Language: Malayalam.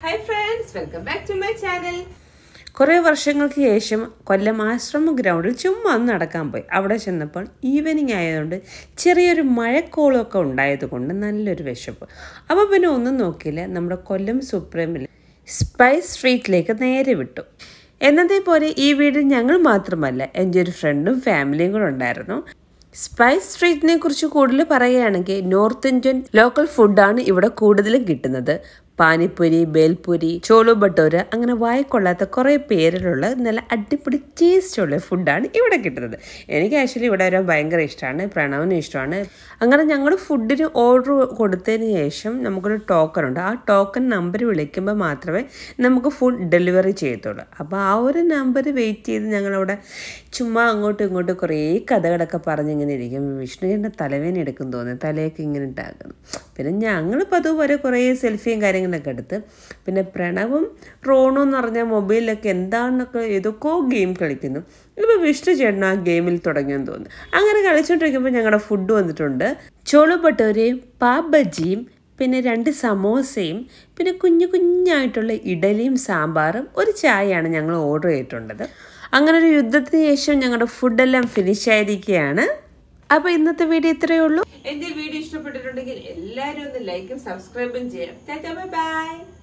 hi friends welcome back to my channel കുറേ വർഷങ്ങൾക്ക് ശേഷം കൊല്ലം ആശ്രമ ഗ്രൗണ്ടിൽ ചുമ്മാ ഒന്ന് നടക്കാൻ പോയി അവിടെ ചെന്നപ്പോൾ ഈവനിങ് ആയതുകൊണ്ട് ചെറിയൊരു മഴക്കോളമൊക്കെ ഉണ്ടായതുകൊണ്ട് നല്ലൊരു വിശപ്പ് അപ്പോൾ പിന്നെ ഒന്നും നോക്കിയില്ല നമ്മുടെ കൊല്ലം സുപ്രീമിൽ സ്പൈസ് സ്ട്രീറ്റിലേക്ക് നേരെ വിട്ടു എന്നതേ പോലെ ഈ വീട്ടിൽ ഞങ്ങൾ മാത്രമല്ല എൻ്റെ ഒരു ഫ്രണ്ടും ഫാമിലിയും കൂടെ ഉണ്ടായിരുന്നു സ്പൈസ് സ്ട്രീറ്റിനെ കുറിച്ച് കൂടുതൽ പറയുകയാണെങ്കിൽ നോർത്ത് ഇന്ത്യൻ ലോക്കൽ ഫുഡാണ് ഇവിടെ കൂടുതലും കിട്ടുന്നത് പാനിപ്പൂരി ബേൽപൂരി ചോളു ഭട്ടൂര് അങ്ങനെ വായിക്കൊള്ളാത്ത കുറേ പേരിലുള്ള നല്ല അടിപൊളി ടേസ്റ്റുള്ള ഫുഡാണ് ഇവിടെ കിട്ടുന്നത് എനിക്ക് ആക്ച്വലി ഇവിടെ വരാൻ ഭയങ്കര ഇഷ്ടമാണ് പ്രണവിനും ഇഷ്ടമാണ് അങ്ങനെ ഞങ്ങൾ ഫുഡിന് ഓർഡർ കൊടുത്തതിന് ശേഷം നമുക്കൊരു ടോക്കൺ ഉണ്ട് ആ ടോക്കൺ നമ്പർ വിളിക്കുമ്പോൾ മാത്രമേ നമുക്ക് ഫുഡ് ഡെലിവറി ചെയ്യത്തുള്ളൂ അപ്പോൾ ആ ഒരു നമ്പർ വെയിറ്റ് ചെയ്ത് ഞങ്ങളവിടെ ചുമ്മാ അങ്ങോട്ടും ഇങ്ങോട്ടും കുറേ കഥകളൊക്കെ പറഞ്ഞിങ്ങനെ ഇരിക്കും വിഷ്ണുവിൻ്റെ തലവേന എടുക്കും തോന്നുന്നു തലയൊക്കെ ഇങ്ങനെ ഉണ്ടാക്കുന്നു പിന്നെ ഞങ്ങളിപ്പോൾ അതുപോലെ കുറേ സെൽഫിയും കാര്യങ്ങളൊക്കെ എടുത്ത് പിന്നെ പ്രണവും റോണും എന്ന് പറഞ്ഞാൽ മൊബൈലിലൊക്കെ എന്താണെന്നൊക്കെ ഏതൊക്കെയോ ഗെയിം കളിക്കുന്നു ഇപ്പോൾ വിഷ്ണു ചേട്ടൻ ആ ഗെയിമിൽ തുടങ്ങിയെന്ന് തോന്നുന്നു അങ്ങനെ കളിച്ചുകൊണ്ടിരിക്കുമ്പോൾ ഞങ്ങളുടെ ഫുഡ് വന്നിട്ടുണ്ട് ചോളു ഭട്ടൂരയും പാവ് ബജിയും പിന്നെ രണ്ട് സമോസയും പിന്നെ കുഞ്ഞു കുഞ്ഞായിട്ടുള്ള ഇഡലിയും സാമ്പാറും ഒരു ചായയാണ് ഞങ്ങൾ ഓർഡർ ചെയ്തിട്ടുള്ളത് അങ്ങനെ ഒരു യുദ്ധത്തിന് ശേഷം ഞങ്ങളുടെ ഫുഡെല്ലാം ഫിനിഷ് ആയിരിക്കുകയാണ് അപ്പോൾ ഇന്നത്തെ വീഡിയോ ഇത്രയേ ഉള്ളൂ എന്റെ വീഡിയോ ഇഷ്ടപ്പെട്ടിട്ടുണ്ടെങ്കിൽ എല്ലാവരും ഒന്ന് ലൈക്കും സബ്സ്ക്രൈബും ചെയ്യാം ബൈ ബൈ